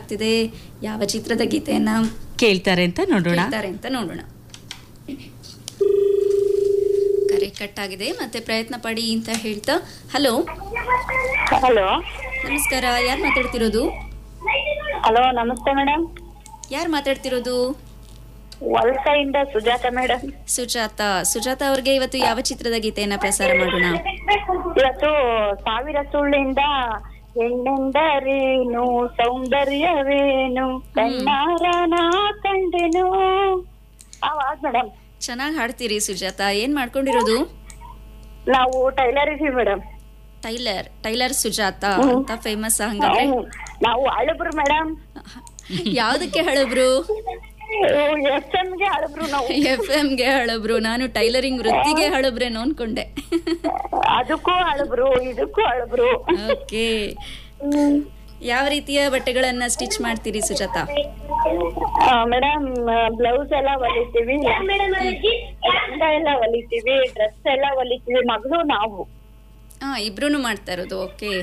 ಆಗ್ತಿದೆ ಯಾವ ಚಿತ್ರದ ಗೀತೆಯನ್ನ ಕೇಳ್ತಾರೆ ಅಂತ ನೋಡೋಣ ಕೇಳ್ತಾರೆ ಅಂತ ನೋಡೋಣ ಕರೆ ಕಟ್ ಆಗಿದೆ ಮತ್ತೆ ಪ್ರಯತ್ನ ಪಡಿ ಅಂತ ಹೇಳ್ತಾ ಹಲೋ ಹಲೋ ನಮಸ್ಕಾರ ಯಾರು ಮಾತಾಡ್ತಿರೋದು ಹಲೋ ನಮಸ್ತೆ ಮೇಡಮ್ ಯಾರು ಮಾತಾಡ್ತಿರೋದು ವಲಸೆಯಿಂದ ಸುಜಾತ ಮೇಡಮ್ ಸುಜಾತ ಸುಜಾತ ಅವ್ರಿಗೆ ಇವತ್ತು ಯಾವ ಚಿತ್ರದ ಗೀತೆಯನ್ನ ಪ್ರಸಾರ ಮಾಡೋಣ ಇವತ್ತು ಸಾವಿರ ಸುಳ್ಳಿಂದ ಹೆಣ್ಣೆಂದರೇನು ಸೌಂದರ್ಯವೇನು ಕಣ್ಣಾರ ನಾ ಕಂಡೆನು ಆವಾಜ್ ಮೇಡಮ್ ಚೆನ್ನಾಗಿ ಹಾಡ್ತೀರಿ ಸುಜಾತ ಏನ್ ಮಾಡ್ಕೊಂಡಿರೋದು ನಾವು ಟೈಲರ್ ಇದೀವಿ ಮೇಡಮ್ ಟೈಲರ್ ಟೈಲರ್ ಸುಜಾತ ಅಂತ ಫೇಮಸ್ ಹಂಗಂದ್ರೆ ನಾವು ಹಳಬ್ರು ಮೇಡಮ್ ಯಾವ್ದಕ್ಕೆ ಹಳಬ್ರು ಎಸ್ ಗೆ ಹಳಬ್ರು ನಾವು ಎಫ್ ಗೆ ಹಳಬ್ರು ನಾನು ಟೈಲರಿಂಗ್ ವೃತ್ತಿಗೆ ಹಳಬ್ರೇನೋ ಅನ್ಕೊಂಡೆ ಅದಕ್ಕೂ ಹಳಬ್ರು ಇದಕ್ಕೂ ಹಳಬ್ರು ಓಕೆ ಯಾವ ರೀತಿಯ ಬಟ್ಟೆಗಳನ್ನ ಸ್ಟಿಚ್ ಮಾಡ್ತೀರಿ ಸುಜಾತ ಮೇಡಮ್ ಬ್ಲೌಸ್ ಎಲ್ಲ ಹೊಲಿತೀವಿ ಲೆಹಂಗಾ ಎಲ್ಲ ಹೊಲಿತೀವಿ ಡ್ರೆಸ್ ಎಲ್ಲ ಹೊಲಿತೀವಿ ಮಗಳು ನಾವು ಹಾ ಇಬ್ರು ಮಾಡ್ತಾ ಇರೋದು ಓಕೆ